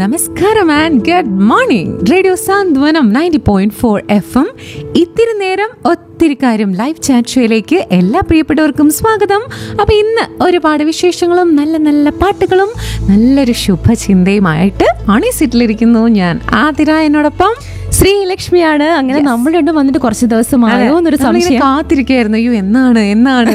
നമസ്കാരം and good morning radio Santhwanam ninety point four F M ഇത്തിരി നേരം ഒത്തിരി കാര്യം ലൈവ് ചാറ്റ് ഷോയിലേക്ക് എല്ലാ പ്രിയപ്പെട്ടവർക്കും സ്വാഗതം അപ്പൊ ഇന്ന് ഒരുപാട് വിശേഷങ്ങളും നല്ല നല്ല പാട്ടുകളും നല്ലൊരു ശുഭചിന്തയുമായിട്ട് അണി സീറ്റിലിരിക്കുന്നു ഞാൻ ആതിര എന്നോടൊപ്പം ശ്രീലക്ഷ്മിയാണ് അങ്ങനെ നമ്മൾ രണ്ടും വന്നിട്ട് കുറച്ച് ദിവസമായോ എന്നൊരു നമ്മളിങ്ങനെ സംശയം കാത്തിരിക്കായിരുന്നു അയ്യോ എന്നാണ് എന്നാണ്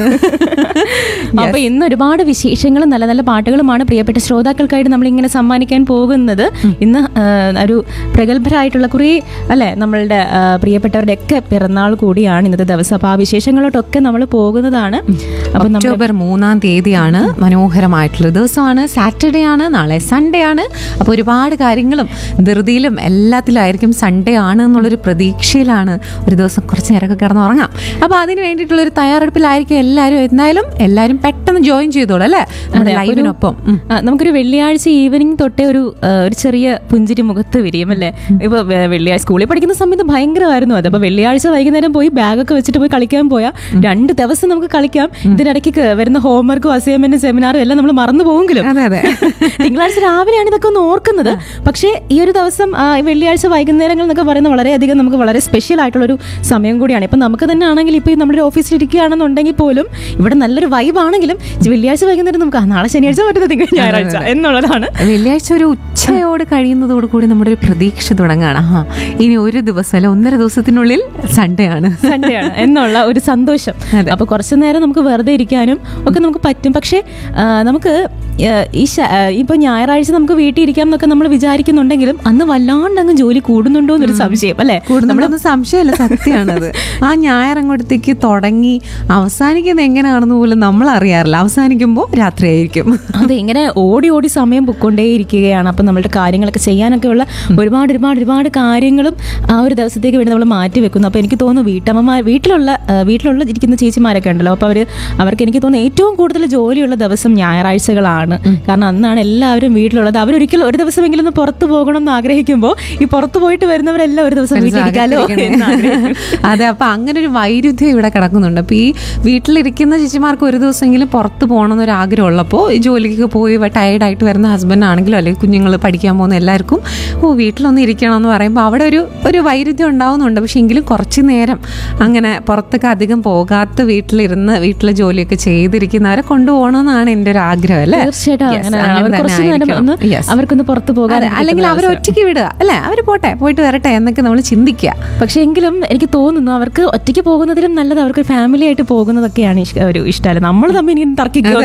അപ്പൊ ഇന്ന് ഒരുപാട് വിശേഷങ്ങളും നല്ല നല്ല പാട്ടുകളുമാണ് പ്രിയപ്പെട്ട ശ്രോതാക്കൾക്കായിട്ട് നമ്മൾ ഇങ്ങനെ സമ്മാനിക്കാൻ പോകുന്നത് ഇന്ന് ആ, ഒരു പ്രഗത്ഭരായിട്ടുള്ള കുറേ അല്ലെ നമ്മളുടെ ആ, പ്രിയപ്പെട്ടവരുടെ ഒക്കെ പിറന്നാൾ കൂടിയാണ് ഇന്നത്തെ ദിവസം അപ്പൊ ആ വിശേഷങ്ങളോട്ടൊക്കെ നമ്മൾ പോകുന്നതാണ് അപ്പൊ നമ്മൾ ഒക്ടോബർ മൂന്നാം തീയതിയാണ് മനോഹരമായിട്ടുള്ള ദിവസമാണ് സാറ്റർഡേ ആണ് നാളെ സൺഡേ ആണ് അപ്പോൾ ഒരുപാട് കാര്യങ്ങളും ധൃതിയിലും എല്ലാത്തിലായിരിക്കും സൺഡേ ആണ് എന്നുള്ളൊരു പ്രതീക്ഷയിലാണ് ഒരു ദിവസം കുറച്ച് നേരമൊക്കെ കിടന്ന് ഉറങ്ങാം അപ്പോൾ അതിന് വേണ്ടിയിട്ടുള്ള ഒരു തയ്യാറെടുപ്പിലായിരിക്കും എല്ലാവരും എന്തായാലും എല്ലാവരും പെട്ടെന്ന് ജോയിൻ ചെയ്തോളൂ അല്ലേ നമ്മുടെ ലൈവിനൊപ്പം ഉം. ആ, നമുക്കൊരു വെള്ളിയാഴ്ച ഈവനിങ് തൊട്ടേ ഒരു ആ, ഒരു ചെറിയ പുഞ്ചിരി മുഖത്ത് വിരിയും അല്ലേ ഇപ്പൊ വെ- വെള്ളിയാഴ്ച സ്കൂളിൽ പഠിക്കുന്ന സമയത്ത് ഭയങ്കരമായിരുന്നു അത് അപ്പൊ വെള്ളിയാഴ്ച വൈകുന്നേരം പോയി ബാഗൊക്കെ വെച്ചിട്ട് പോയി കളിക്കാൻ പോയാൽ രണ്ട് ദിവസം നമുക്ക് കളിക്കാം ഇതിനിടയ്ക്ക് ക- വരുന്ന ഹോംവർക്കും അസൈൻമെന്റും സെമിനാറും എല്ലാം നമ്മൾ മറന്നു പോകെങ്കിലും അതെ അതെ തിങ്കളാഴ്ച രാവിലെയാണ് ഇതൊക്കെ ഒന്ന് ഓർക്കുന്നത് പക്ഷേ ഈ ഒരു ദിവസം ആ, ഈ വെള്ളിയാഴ്ച വൈകുന്നേരങ്ങൾ എന്നൊക്കെ പറയുന്നത് വളരെയധികം നമുക്ക് വളരെ സ്പെഷ്യൽ ആയിട്ടുള്ള ഒരു സമയം കൂടിയാണ് ഇപ്പം നമുക്ക് തന്നെ ആണെങ്കിൽ ഇപ്പോൾ നമ്മുടെ ഓഫീസിൽ ഇരിക്കുകയാണെന്നുണ്ടെങ്കിൽ പോലും ഇവിടെ നല്ലൊരു വൈബ് ആണെങ്കിലും വെള്ളിയാഴ്ച വൈകുന്നേരം നമുക്ക് ആ, നാളെ ശനിയാഴ്ച പറ്റുന്ന തിങ്കൾ ഞായറാഴ്ച എന്നുള്ളതാണ് വെള്ളിയാഴ്ച ഒരു ഉച്ചയോട് കഴിയുന്നതോട് കൂടി നമ്മുടെ ഒരു പ്രതീക്ഷ തുടങ്ങുകയാണ് ആ ഇനി ഒരു ദിവസം അല്ല ഒന്നര ദിവസത്തിനുള്ളിൽ സൺഡേ ആണ് സൺഡേ ആണ് എന്നുള്ള ഒരു സന്തോഷം അതെ. അപ്പൊ കുറച്ചു നേരം നമുക്ക് വെറുതെ ഇരിക്കാനും ഒക്കെ നമുക്ക് പറ്റും പക്ഷേ ആ, നമുക്ക് ആ, ഈ ശ- ആ, ഇപ്പൊ ഞായറാഴ്ച നമുക്ക് വീട്ടിൽ ഇരിക്കാം എന്നൊക്കെ നമ്മൾ വിചാരിക്കുന്നുണ്ടെങ്കിലും അന്ന് വല്ലാണ്ട് അങ്ങ് ജോലി കൂടുന്നുണ്ടോ എന്നൊരു സംശയം അല്ലെ കൂടുന്നതൊന്നും സംശയമല്ല സത്യമാണത് ആ ഞായറങ്ങോട്ടത്തേക്ക് തുടങ്ങി അവസാനിക്കുന്നത് എങ്ങനെയാണെന്ന് പോലും നമ്മൾ അറിയാറില്ല അവസാനിക്കുമ്പോൾ രാത്രിയായിരിക്കും അതെ ഇങ്ങനെ ഓടി ഓടി സമയം പൊക്കൊണ്ടേ ഇരിക്കുകയാണ് അപ്പം നമ്മളുടെ കാര്യങ്ങളൊക്കെ ചെയ്യാനൊക്കെ ഉള്ള ഒരുപാട് ഒരുപാട് ഒരുപാട് കാര്യങ്ങളും ആ ഒരു ദിവസത്തേക്ക് വേണ്ടി നമ്മൾ മാറ്റി വെക്കുന്നു അപ്പോൾ എനിക്ക് തോന്നുന്നു വീട്ടമ്മമാർ വീട്ടിലുള്ള ആ, വീട്ടിലുള്ള ഇരിക്കുന്ന ചേച്ചിമാരൊക്കെ ഉണ്ടല്ലോ അപ്പോൾ അവർ അവർക്ക് എനിക്ക് തോന്നുന്നു ഏറ്റവും കൂടുതൽ ജോലിയുള്ള ദിവസം ഞായറാഴ്ചകളാണ് കാരണം അന്നാണ് എല്ലാവരും വീട്ടിലുള്ളത് അവരൊരിക്കലും ഒരു ദിവസമെങ്കിലും ഒന്ന് പുറത്ത് പോകണം എന്ന് ആഗ്രഹിക്കുമ്പോൾ ഈ പുറത്ത് പോയിട്ട് വരുന്നവരെല്ലാം ഒരു ദിവസം വീട്ടിലിരിക്കാലോ എന്ന് ആഗ്രഹിക്കും. അതെ അപ്പൊ അങ്ങനെ ഒരു വൈരുദ്ധ്യം ഇവിടെ കിടക്കുന്നുണ്ട് അപ്പൊ ഈ വീട്ടിലിരിക്കുന്ന ചേച്ചിമാർക്ക് ഒരു ദിവസമെങ്കിലും പുറത്ത് പോകണമെന്ന് ഒരു ആഗ്രഹം ഉള്ളപ്പോൾ ഈ ജോലിക്ക് പോയി ടയർഡായിട്ട് വരുന്ന ഹസ്ബൻഡ് ആണെങ്കിലും അല്ലെങ്കിൽ കുഞ്ഞുങ്ങൾ പഠിക്കാൻ പോകുന്ന എല്ലാവർക്കും ഓ വീട്ടിലൊന്ന് ഇരിക്കണം എന്ന് പറയുമ്പോൾ അവിടെ ഒരു ഒരു വൈരുദ്ധ്യം ഉണ്ടാവുന്നുണ്ട് പക്ഷെ എങ്കിലും കുറച്ച് നേരം അങ്ങനെ പുറത്തൊക്കെ അധികം പോകാത്ത വീട്ടിലിരുന്ന് വീട്ടിലെ ജോലിയൊക്കെ ചെയ്തിരിക്കുന്നവരെ കൊണ്ടുപോകണമെന്നാണ് എൻ്റെ ഒരു ആഗ്രഹം അല്ലേ തീർച്ചയായിട്ടും Yes, അങ്ങനെ അങ്ങനെ അവർ തന്നെ കുറച്ച് നേരം ആയിരിക്കണം. ഒന്ന് Yes. അവർക്കൊന്ന് പുറത്ത് പോകാൻ അതെ, അല്ലെങ്കിൽ അവർ ഒറ്റയ്ക്ക് വിടുക അല്ലേ അവർ പോട്ടെ പോയിട്ട് വരട്ടെ എന്നൊക്കെ നമ്മൾ ചിന്തിക്കുക പക്ഷെ എങ്കിലും എനിക്ക് തോന്നുന്നു അവർക്ക് ഒറ്റയ്ക്ക് പോകുന്നതിലും നല്ലത് അവർക്ക് ഫാമിലി ആയിട്ട് പോകുന്നതൊക്കെയാണ് ഇഷ്- ഒരു ഇഷ്ടമല്ല നമ്മൾ തമ്മിൽ ഇനി തർക്കിക്കുക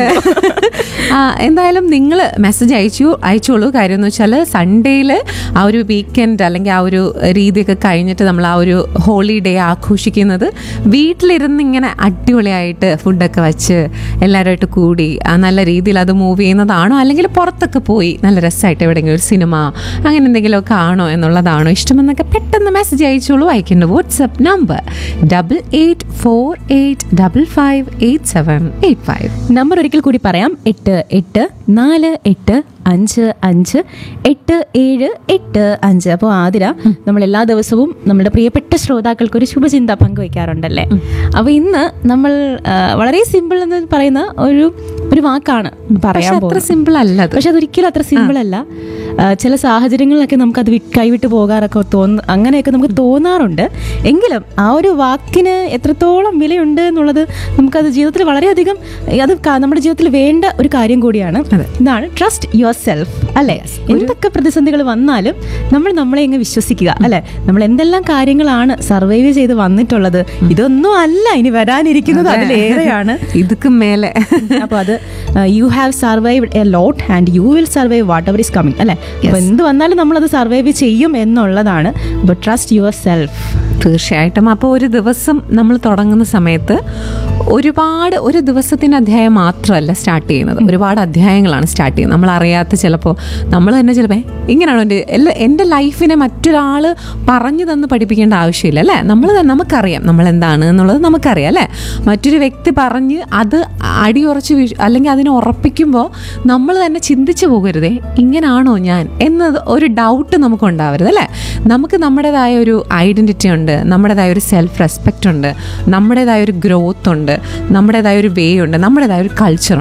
ആ, എന്തായാലും നിങ്ങൾ മെസ്സേജ് അയച്ചു അയച്ചോളൂ കാര്യം എന്ന് വെച്ചാൽ സൺഡേയിൽ ആ ഒരു വീക്കെൻഡ് അല്ലെങ്കിൽ ആ ഒരു രീതിയൊക്കെ കഴിഞ്ഞിട്ട് നമ്മൾ ആ ഒരു ഹോളിഡേ ആഘോഷിക്കുന്നത് വീട്ടിലിരുന്ന് ഇങ്ങനെ അടിപൊളിയായിട്ട് ഫുഡൊക്കെ വെച്ച് എല്ലാവരുമായിട്ട് കൂടി ആ നല്ല രീതിയിൽ അത് മൂവ് ചെയ്യുന്നതാണോ അല്ലെങ്കിൽ പുറത്തൊക്കെ പോയി നല്ല രസമായിട്ട് എവിടെയെങ്കിലും ഒരു സിനിമ അങ്ങനെ എന്തെങ്കിലുമൊക്കെ ആണോ എന്നുള്ളതാണോ ഇഷ്ടമെന്നൊക്കെ പെട്ടെന്ന് മെസ്സേജ് അയച്ചോളൂ അയക്കേണ്ട WhatsApp number double eight four eight double five eight seven eight five number ഒരിക്കൽ കൂടി പറയാം എട്ട് എട്ട് നാല് എട്ട് അഞ്ച് അഞ്ച് എട്ട് ഏഴ് എട്ട് അഞ്ച് അപ്പോൾ ആതിര നമ്മൾ എല്ലാ ദിവസവും നമ്മുടെ പ്രിയപ്പെട്ട ശ്രോതാക്കൾക്ക് ഒരു ശുഭചിന്ത പങ്കുവയ്ക്കാറുണ്ടല്ലേ അപ്പോൾ ഇന്ന് നമ്മൾ ആ, വളരെ സിമ്പിൾ എന്ന് പറയുന്ന ഒരു ഒരു വാക്കാണ് പറയാൻ അത്ര പോകുന്നത് സിമ്പിൾ അല്ല അത് പക്ഷെ അതൊരിക്കലും അത്ര സിമ്പിൾ അല്ല ആ, ചില സാഹചര്യങ്ങളിലൊക്കെ നമുക്ക് അത് കൈവിട്ട് പോകാറൊക്കെ തോന്നു അങ്ങനെയൊക്കെ നമുക്ക് തോന്നാറുണ്ട് എങ്കിലും ആ ഒരു വാക്കിന് എത്രത്തോളം വിലയുണ്ട് എന്നുള്ളത് നമുക്കത് ജീവിതത്തിൽ വളരെയധികം ഏ, അത് ക- നമ്മുടെ ജീവിതത്തിൽ വേണ്ട ഒരു കാര്യം കൂടിയാണ് ഇതാണ് ട്രസ്റ്റ് യുവർ സെൽഫ് അല്ലെ എന്തൊക്കെ പ്രതിസന്ധികൾ വന്നാലും നമ്മൾ നമ്മളെ അങ്ങ് വിശ്വസിക്കുക അല്ലെ നമ്മൾ എന്തെല്ലാം കാര്യങ്ങളാണ് സർവൈവ് ചെയ്ത് വന്നിട്ടുള്ളത് ഇതൊന്നും അല്ല ഇനി വരാനിരിക്കുന്നത് അതിലേറെയാണ് ഇതൊക്കെ മേലെ അപ്പോൾ അത് you have survived a lot and you will survive whatever is coming അല്ലേ അപ്പോൾ എന്ത് വന്നാലും നമ്മളത് സർവൈവ് ചെയ്യും എന്നുള്ളതാണ് അപ്പോൾ ട്രസ്റ്റ് യുവർ സെൽഫ് തീർച്ചയായിട്ടും അപ്പോൾ ഒരു ദിവസം നമ്മൾ തുടങ്ങുന്ന സമയത്ത് ഒരുപാട് ഒരു ദിവസത്തിൻ്റെ അധ്യായം മാത്രമല്ല സ്റ്റാർട്ട് ചെയ്യുന്നത് ഒരുപാട് അധ്യായങ്ങളാണ് സ്റ്റാർട്ട് ചെയ്യുന്നത് നമ്മൾ അറിയാത്ത ചിലപ്പോൾ നമ്മൾ തന്നെ ചിലപ്പോൾ ഇങ്ങനെയാണോ എൻ്റെ എല്ലാ എൻ്റെ ലൈഫിനെ മറ്റൊരാൾ പറഞ്ഞു തന്ന് പഠിപ്പിക്കേണ്ട ആവശ്യമില്ല അല്ലേ നമ്മൾ തന്നെ നമുക്കറിയാം നമ്മൾ എന്താണ് എന്നുള്ളത് നമുക്കറിയാം അല്ലേ മറ്റൊരു വ്യക്തി പറഞ്ഞ് അത് അടിയുറച്ച് വീഴ് അല്ലെങ്കിൽ അതിനെ ഉറപ്പിക്കുമ്പോൾ നമ്മൾ തന്നെ ചിന്തിച്ചു പോകരുതേ ഇങ്ങനാണോ ഞാൻ എന്നത് ഒരു ഡൗട്ട് നമുക്ക് ഉണ്ടാവരുത് അല്ലേ നമുക്ക് നമ്മുടേതായ ഒരു ഐഡൻറ്റിറ്റി ഉണ്ട് നമ്മുടേതായ ഒരു സെൽഫ് റെസ്പെക്റ്റ് ഉണ്ട് നമ്മുടേതായ ഒരു ഗ്രോത്ത് ഉണ്ട് നമ്മുടേതായ ഒരു വേ ഉണ്ട് നമ്മുടേതായ ഒരു കൾച്ചർ